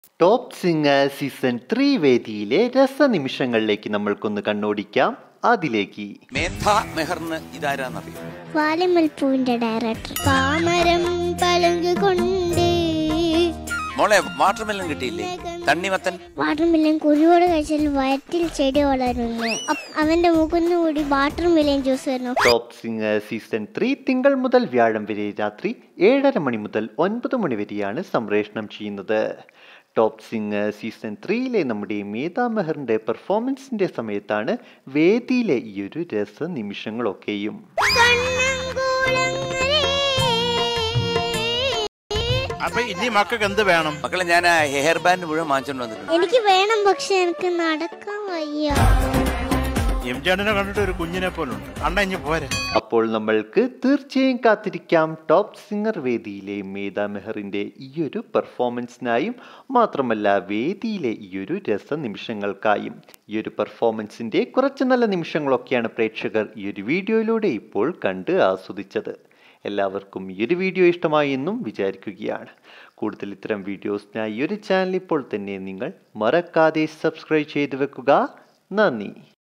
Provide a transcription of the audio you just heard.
top singer season three വേദിയിലെ രസനിമിഷങ്ങളിലേക്ക് നമ്മൾക്കൊന്ന് കണ്ണോടിക്കാം അതിലേക്ക് മേധ മെഹറിന് ഇതാരാന്നറിയോ വാലിമൽപ്പൂവിന്റെ ഡയറക്ടർ പാമരം പളുങ്ക് കൊണ്ട് മോളെ വാട്ടർമെലൻ കിട്ടിയില്ലേ തണ്ണിമത്തൻ വാട്ടർമില്ലൻ കുരുവോട് കഴിച്ചാൽ വയറ്റിൽ ചെടി വളരുന്നു അപ്പ് അവന്റെ മുഖന്നു കൂടി വാട്ടർമില്ലൻ ജ്യൂസ് വരുന്നു ടോപ്പ് സിംഗർ സീസൺ ത്രീ തിങ്കൾ മുതൽ വ്യാഴം വരെ രാത്രി ഏഴര മണി മുതൽ ഒൻപത് മണി വരെയാണ് സംപ്രേഷണം ചെയ്യുന്നത് ടോപ്പ് സിംഗർ സീസൺ ത്രീയിലെ നമ്മുടെ മേധാ മെഹറിന്റെ പെർഫോമൻസിന്റെ സമയത്താണ് വേദിയിലെ ഈ ഒരു രസ നിമിഷങ്ങളൊക്കെയും അപ്പൊ ഇനി മക്കൾക്ക് എന്ത് വേണം മക്കളെ ഞാൻ ആ ഹെയർ ബാൻഡ് മുഴുവൻ വാങ്ങിച്ചോണ്ട് വന്നിട്ടുണ്ട് എനിക്ക് വേണം പക്ഷെ എനിക്ക് നടക്കാൻ വയ്യ എം ചേട്ടനെ കണ്ടിട്ട് ഒരു കുഞ്ഞിനെ പോലുണ്ട് അണ്ണ ഇനി പോരെ അപ്പോൾ നമ്മൾക്ക് തീർച്ചയായും കാത്തിരിക്കാം ടോപ്പ് സിംഗർ വേദിയിലെ മേധാ മെഹറിന്റെ ഈയൊരു പെർഫോമൻസിനായും മാത്രമല്ല വേദിയിലെ ഈയൊരു രസ നിമിഷങ്ങൾക്കായും ഈ ഒരു പെർഫോമൻസിന്റെ കുറച്ച് നല്ല നിമിഷങ്ങളൊക്കെയാണ് പ്രേക്ഷകർ ഈ ഒരു വീഡിയോയിലൂടെ ഇപ്പോൾ കണ്ട് ആസ്വദിച്ചത് എല്ലാവർക്കും ഈ ഒരു വീഡിയോ ഇഷ്ടമായി എന്നും വിചാരിക്കുകയാണ് കൂടുതൽ ഇത്തരം വീഡിയോസിനായി ഈ ഒരു ചാനൽ ഇപ്പോൾ തന്നെ നിങ്ങൾ മറക്കാതെ സബ്സ്ക്രൈബ് ചെയ്തു വെക്കുക നന്ദി